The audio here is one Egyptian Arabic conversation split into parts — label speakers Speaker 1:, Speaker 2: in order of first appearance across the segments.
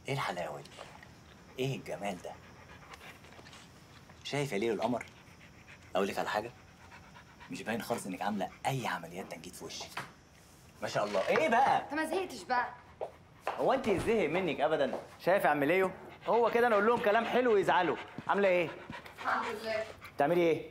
Speaker 1: ايه الحلاوه دي ايه الجمال ده شايف يا ليل القمر اقول لك على حاجه مش باين خالص انك عامله اي عمليات تنجيد في وشك ما شاء الله ايه بقى
Speaker 2: انت ما زهقتش بقى
Speaker 1: هو انت زهق منك ابدا شايف يا عم ليو هو كده انا اقول لهم كلام حلو يزعلوا عامله ايه
Speaker 2: الحمد لله
Speaker 1: بتعملي ايه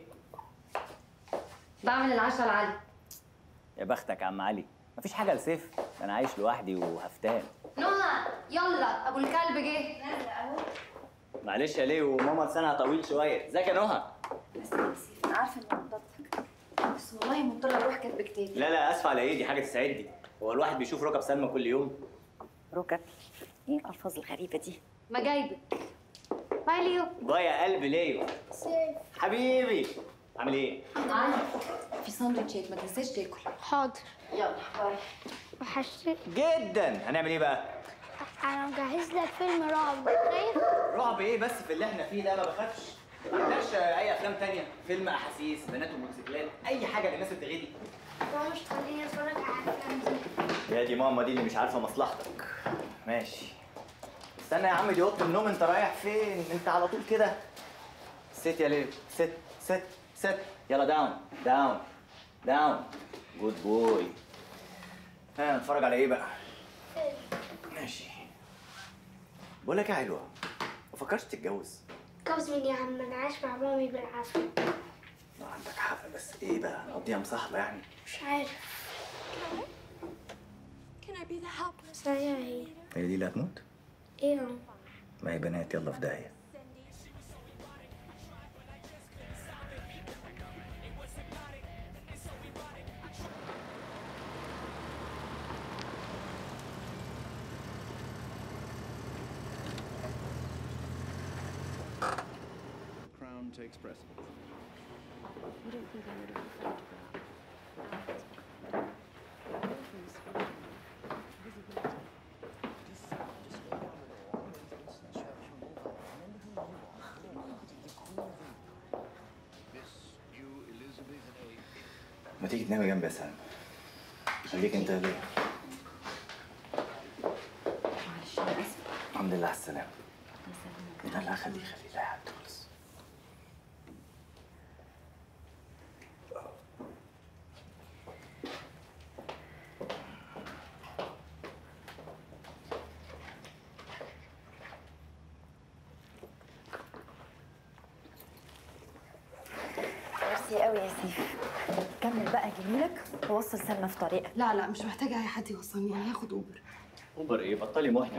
Speaker 2: بعمل العشاء لعلي
Speaker 1: يا بختك يا عم علي مفيش حاجه لسيف ده انا عايش لوحدي وهفتان
Speaker 2: نهى يلا ابو الكلب جه نازل اهو
Speaker 1: معلش يا ليو ماما لسانها طويل شويه ازيك يا نهى
Speaker 2: بس يا سيف انا عارفه ان مضادك بس والله مضطره اروح كاتب كتابي
Speaker 1: لا لا اسف على ايه دي حاجه تسعدني هو الواحد بيشوف ركب سلمى كل يوم
Speaker 3: ركب ايه الالفاظ الغريبه دي
Speaker 2: ما جايبك باي ليو
Speaker 1: باي يا قلب ليو
Speaker 2: سيف
Speaker 1: حبيبي عامل ايه
Speaker 2: علي في ساندوتشات ما تنساش تاكل
Speaker 4: حاضر
Speaker 2: يلا باي
Speaker 4: وحشتك
Speaker 1: جدا هنعمل ايه بقى
Speaker 4: انا مجهز لك فيلم رعب خايف
Speaker 1: رعب ايه بس في اللي احنا فيه ده ما بخافش ما عندكش اي افلام تانية فيلم احاسيس بنات وموتوسيكلات اي حاجه للناس التغيدي
Speaker 4: ماما مش تخليني اتفرج على الافلام دي
Speaker 1: يا دي ماما دي اللي مش عارفه مصلحتك ماشي استنى يا عم دي اوضه النوم انت رايح فين انت على طول كده ست يا ليل ست ست ست يلا داون داون داون جود بوي ها نتفرج على ايه بقى ماشي بقول لك يا حلوه ما فكرش تتجوز
Speaker 4: جوز مين يا عم انا عايش مع مامي بالعافيه
Speaker 1: ما عندك حق بس ايه بقى نقضيها مصاحبه يعني
Speaker 4: مش عارف
Speaker 5: Can I be the helpless?
Speaker 4: بس هي هي
Speaker 1: هي دي اللي هتموت
Speaker 4: ايه هو
Speaker 1: ما هي بنات يلا في داهيه
Speaker 6: Crown takes precedence.
Speaker 1: ما تيجي تنامي جنبي يا سلمى خليك انت ليه
Speaker 3: معلش انا اسفه
Speaker 1: الحمد لله على السلامه
Speaker 3: الله يسلمك
Speaker 1: لا لا خليه خليه لا يا حبيبتي خالص
Speaker 3: ميرسي قوي يا سيف كمل بقى جميلك ووصل سلمى في طريقك
Speaker 2: لا لا مش محتاجه اي حد يوصلني انا هاخد اوبر
Speaker 1: اوبر ايه بطلي محن